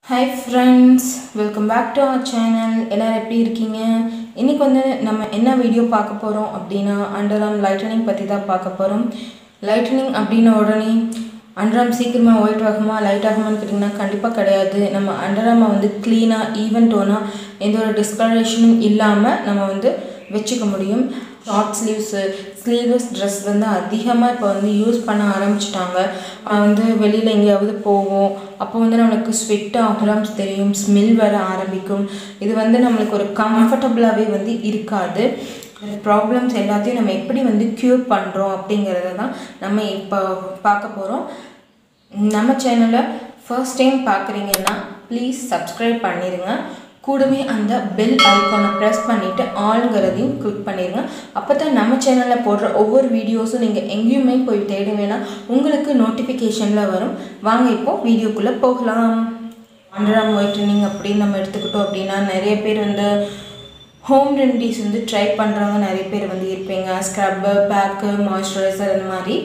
hi friends welcome back to our channel எல்லோரும் எப்படி இருக்கீங்க இன்றைக்கி வந்து நம்ம என்ன வீடியோ பார்க்க போகிறோம் அப்படின்னா அண்டர்ஆர்ம் லைட்டனிங் பற்றி தான் பார்க்க போகிறோம் லைட்டனிங் அப்படின்ன உடனே அண்டர்ஆர்ம் சீக்கிரமாக ஒயிட் ஆகுமா லைட் ஆகுமான்னு கேட்டிங்கன்னா கண்டிப்பாக கிடையாது நம்ம அண்டர்ஆர்மை வந்து க்ளீனாக ஈவன் டோனாக எந்த ஒரு டிஸ்கலரேஷனும் இல்லாமல் நம்ம வந்து வச்சுக்க முடியும் ஷார்ட் ஸ்லீவ்ஸு ஸ்லீவ்லெஸ் ட்ரெஸ் வந்து அதிகமாக இப்போ வந்து யூஸ் பண்ண ஆரம்பிச்சிட்டாங்க வந்து வெளியில் எங்கேயாவது போவோம் அப்போ வந்து நம்மளுக்கு ஸ்வெட் ஆகலாம் தெரியும் ஸ்மெல் வர ஆரம்பிக்கும் இது வந்து நம்மளுக்கு ஒரு கம்ஃபர்டபுளாகவே வந்து இருக்காது ப்ராப்ளம்ஸ் எல்லாத்தையும் நம்ம எப்படி வந்து க்யூர் பண்ணுறோம் அப்படிங்கிறத தான் நம்ம இப்போ பார்க்க போகிறோம் நம்ம சேனலை ஃபர்ஸ்ட் டைம் பார்க்குறீங்கன்னா ப்ளீஸ் சப்ஸ்கிரைப் பண்ணிடுங்க கூடவே அந்த பெல் ஐக்கானை ப்ரெஸ் பண்ணிவிட்டு ஆளுங்கிறதையும் கிளிக் பண்ணிடுங்க அப்போ தான் நம்ம சேனலில் போடுற ஒவ்வொரு வீடியோஸும் நீங்கள் எங்கேயுமே போய் தேட வேணாம் உங்களுக்கு நோட்டிஃபிகேஷனில் வரும் வாங்க இப்போது வீடியோக்குள்ளே போகலாம் அண்டராம் ஒயிட்டனிங் அப்படின்னு நம்ம எடுத்துக்கிட்டோம் அப்படின்னா நிறைய பேர் வந்து ஹோம் ரெமடிஸ் வந்து ட்ரை பண்ணுறவங்க நிறைய பேர் வந்து இருப்பீங்க ஸ்க்ரப்பு பேக்கு மாய்ஸ்சரைசர் அந்த மாதிரி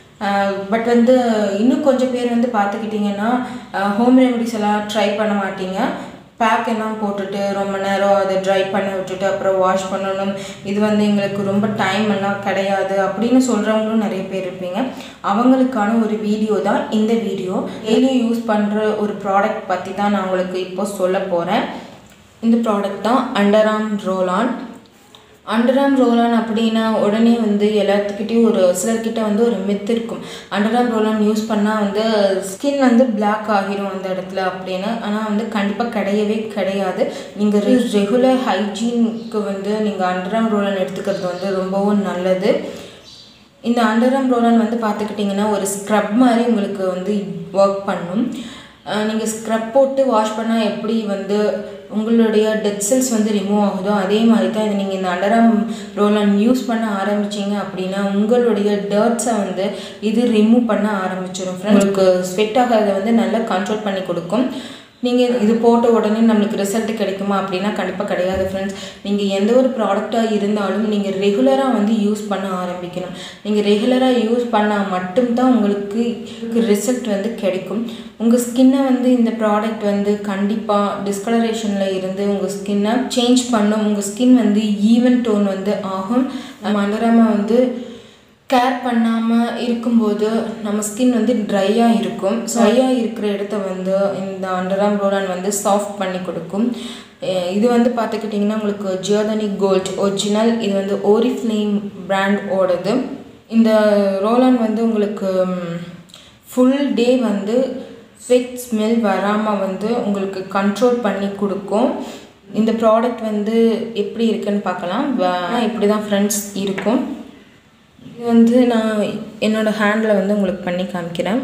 பட் வந்து இன்னும் கொஞ்சம் பேர் வந்து பார்த்துக்கிட்டிங்கன்னா ஹோம் ரெமடிஸ் எல்லாம் ட்ரை பண்ண மாட்டீங்க பேக் எல்லாம் போட்டுட்டு ரொம்ப நேரம் அதை ட்ரை பண்ணி விட்டுட்டு அப்புறம் வாஷ் பண்ணணும் இது வந்து எங்களுக்கு ரொம்ப டைம் எல்லாம் கிடையாது அப்படின்னு சொல்கிறவங்களும் நிறைய பேர் இருப்பீங்க அவங்களுக்கான ஒரு வீடியோ தான் இந்த வீடியோ டெய்லியும் யூஸ் பண்ணுற ஒரு ப்ராடக்ட் பற்றி தான் நான் உங்களுக்கு இப்போ சொல்ல போகிறேன் இந்த ப்ராடக்ட் தான் அண்டர்ஆர்ம் ரோலான் அண்டர்ஆர்ம் ரோலான் அப்படின்னா உடனே வந்து எல்லாத்துக்கிட்டையும் ஒரு சிலர்கிட்ட வந்து ஒரு மித் இருக்கும் அண்டர்ஆர்ம் ரோலான் யூஸ் பண்ணால் வந்து ஸ்கின் வந்து பிளாக் ஆகிரும் அந்த இடத்துல அப்படின்னு ஆனால் வந்து கண்டிப்பாக கிடையவே கிடையாது நீங்கள் ரெகுலர் ஹைஜீனுக்கு வந்து நீங்கள் அண்டர்ஆர்ம் ரோலான் எடுத்துக்கிறது வந்து ரொம்பவும் நல்லது இந்த அண்டர்ஆர்ம் ரோலான் வந்து பார்த்துக்கிட்டிங்கன்னா ஒரு ஸ்க்ரப் மாதிரி உங்களுக்கு வந்து ஒர்க் பண்ணும் நீங்கள் ஸ்க்ரப் போட்டு வாஷ் பண்ணால் எப்படி வந்து உங்களுடைய டெட் செல்ஸ் வந்து ரிமூவ் ஆகுதோ அதே மாதிரி தான் இது நீங்கள் இந்த அண்டராம் ரோலன் யூஸ் பண்ண ஆரம்பிச்சிங்க அப்படின்னா உங்களுடைய டர்ட்ஸை வந்து இது ரிமூவ் பண்ண ஆரம்பிச்சிடும் உங்களுக்கு ஸ்வெட் ஆகிறத வந்து நல்லா கண்ட்ரோல் பண்ணி கொடுக்கும் நீங்கள் இது போட்ட உடனே நம்மளுக்கு ரிசல்ட் கிடைக்குமா அப்படின்னா கண்டிப்பாக கிடையாது ஃப்ரெண்ட்ஸ் நீங்கள் எந்த ஒரு ப்ராடக்டாக இருந்தாலும் நீங்கள் ரெகுலராக வந்து யூஸ் பண்ண ஆரம்பிக்கணும் நீங்கள் ரெகுலராக யூஸ் பண்ணால் மட்டும்தான் உங்களுக்கு ரிசல்ட் வந்து கிடைக்கும் உங்கள் ஸ்கின்னை வந்து இந்த ப்ராடக்ட் வந்து கண்டிப்பாக டிஸ்கலரேஷனில் இருந்து உங்கள் ஸ்கின்னை சேஞ்ச் பண்ணும் உங்கள் ஸ்கின் வந்து ஈவன் டோன் வந்து ஆகும் நம்ம அண்டராமல் வந்து கேர் பண்ணாமல் இருக்கும்போது நம்ம ஸ்கின் வந்து ட்ரையாக இருக்கும் ட்ரையாக இருக்கிற இடத்த வந்து இந்த அண்டராம் ரோலான் வந்து சாஃப்ட் பண்ணி கொடுக்கும் இது வந்து பார்த்துக்கிட்டிங்கன்னா உங்களுக்கு ஜியோதனி கோல்ட் ஒரிஜினல் இது வந்து ஓரிஃப்ளேம் பிராண்ட் ஓடுது இந்த ரோலான் வந்து உங்களுக்கு ஃபுல் டே வந்து ஸ்வெட் ஸ்மெல் வராமல் வந்து உங்களுக்கு கண்ட்ரோல் பண்ணி கொடுக்கும் இந்த ப்ராடக்ட் வந்து எப்படி இருக்குன்னு பார்க்கலாம் இப்படி தான் ஃப்ரெண்ட்ஸ் இருக்கும் இது வந்து நான் என்னோடய ஹேண்டில் வந்து உங்களுக்கு பண்ணி காமிக்கிறேன்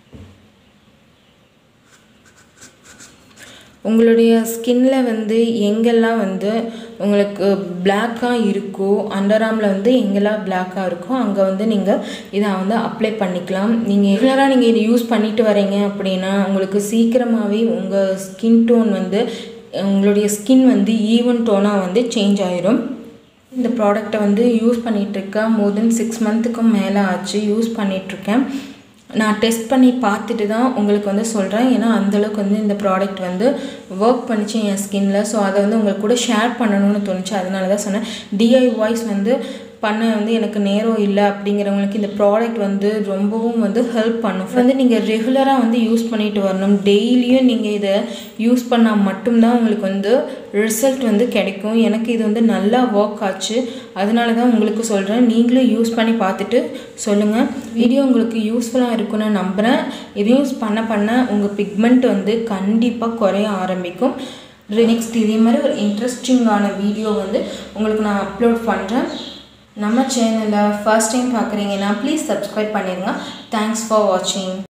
உங்களுடைய ஸ்கின்ல வந்து எங்கெல்லாம் வந்து உங்களுக்கு பிளாக்காக இருக்கோ அண்டர்ஆர்மில் வந்து எங்கெல்லாம் பிளாக்காக இருக்கோ அங்கே வந்து நீங்கள் இதை வந்து அப்ளை பண்ணிக்கலாம் நீங்கள் ரெகுலராக நீங்கள் இதை யூஸ் பண்ணிட்டு வரீங்க அப்படின்னா உங்களுக்கு சீக்கிரமாகவே உங்கள் ஸ்கின் டோன் வந்து உங்களுடைய ஸ்கின் வந்து ஈவன் டோனாக வந்து சேஞ்ச் ஆயிரும் இந்த ப்ராடக்டை வந்து யூஸ் பண்ணிகிட்ருக்கேன் மோர் தென் சிக்ஸ் மந்த்துக்கும் மேலே ஆச்சு யூஸ் பண்ணிகிட்ருக்கேன் நான் டெஸ்ட் பண்ணி பார்த்துட்டு தான் உங்களுக்கு வந்து சொல்கிறேன் ஏன்னா அந்தளவுக்கு வந்து இந்த ப்ராடக்ட் வந்து ஒர்க் பண்ணிச்சு என் ஸ்கின்ல ஸோ அதை வந்து உங்களுக்கு கூட ஷேர் பண்ணணும்னு தோணுச்சு அதனால தான் சொன்னேன் டிஐவாய்ஸ் வந்து பண்ண வந்து எனக்கு நேரம் இல்லை அப்படிங்கிறவங்களுக்கு இந்த ப்ராடக்ட் வந்து ரொம்பவும் வந்து ஹெல்ப் பண்ணும் வந்து நீங்கள் ரெகுலராக வந்து யூஸ் பண்ணிட்டு வரணும் டெய்லியும் நீங்கள் இதை யூஸ் பண்ணால் மட்டும்தான் உங்களுக்கு வந்து ரிசல்ட் வந்து கிடைக்கும் எனக்கு இது வந்து நல்லா ஒர்க் ஆச்சு அதனால தான் உங்களுக்கு சொல்கிறேன் நீங்களும் யூஸ் பண்ணி பார்த்துட்டு சொல்லுங்கள் வீடியோ உங்களுக்கு யூஸ்ஃபுல்லாக இருக்குன்னு நம்புகிறேன் இது யூஸ் பண்ண பண்ண உங்கள் பிக்மெண்ட் வந்து கண்டிப்பாக குறைய ஆரம்பிக்கும் நெக்ஸ்ட் இதே மாதிரி ஒரு இன்ட்ரெஸ்டிங்கான வீடியோ வந்து உங்களுக்கு நான் அப்லோட் பண்ணுறேன் நம்ம சேனலை ஃபர்ஸ்ட் டைம் பார்க்குறீங்கன்னா ப்ளீஸ் சப்ஸ்கிரைப் பண்ணிடுங்க தேங்க்ஸ் ஃபார் வாட்சிங்